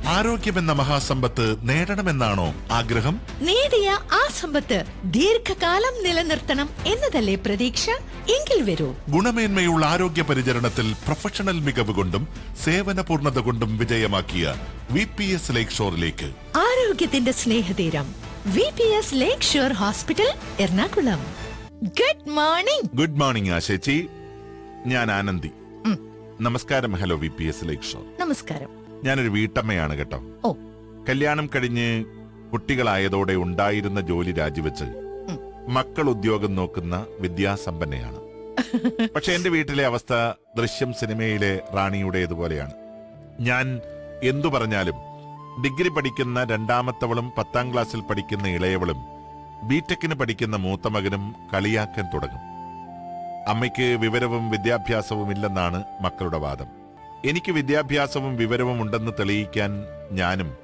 ആരോഗ്യമെന്ന മഹാസമ്പത്ത് നേടണമെന്നാണോ ആഗ്രഹം നേടിയ ആ സമ്പത്ത് ദീർഘകാലം നിലനിർത്തണം എന്നതല്ലേ പ്രതീക്ഷ എങ്കിൽ വരൂ ഗുണമേന്മയുള്ള ആരോഗ്യ പരിചരണത്തിൽ പ്രൊഫഷണൽ മികവ് കൊണ്ടും സേവന പൂർണ്ണത കൊണ്ടും വിജയമാക്കിയ വി പി എസ് ലേക്ക് ഷോറിലേക്ക് ആരോഗ്യത്തിന്റെ സ്നേഹതീരം V P S lakeshore hospital Ernakulam good morning good morning ആശേച്ചി ഞാൻ ആനന്ദി നമസ്കാരം hello V P S lakeshore നമസ്കാരം ഞാനൊരു വീട്ടമ്മയാണ് കേട്ടോ ഓ കല്യാണം കഴിഞ്ഞ് കുട്ടികളായതോടെ ഉണ്ടായിരുന്ന ജോലി രാജിവെച്ച് ഉം. മക്കൾ ഉദ്യോഗം നോക്കുന്ന വിദ്യാസമ്പന്നയാണ് പക്ഷെ എന്റെ വീട്ടിലെ അവസ്ഥ ദൃശ്യം സിനിമയിലെ റാണിയുടേതുപോലെയാണ് ഞാൻ എന്തു പറഞ്ഞാലും ഡിഗ്രി പഠിക്കുന്ന രണ്ടാമത്തവളും പത്താം ക്ലാസ്സിൽ പഠിക്കുന്ന ഇളയവളും ബിടെക്കിന് പഠിക്കുന്ന മൂത്ത മകനും കളിയാക്കാൻ തുടങ്ങും അമ്മയ്ക്ക് വിവരവും വിദ്യാഭ്യാസവും ഇല്ലെന്നാണ് മക്കളുടെ വാദം എനിക്ക് വിദ്യാഭ്യാസവും വിവരവും ഉണ്ടെന്ന് തെളിയിക്കാൻ ഞാനും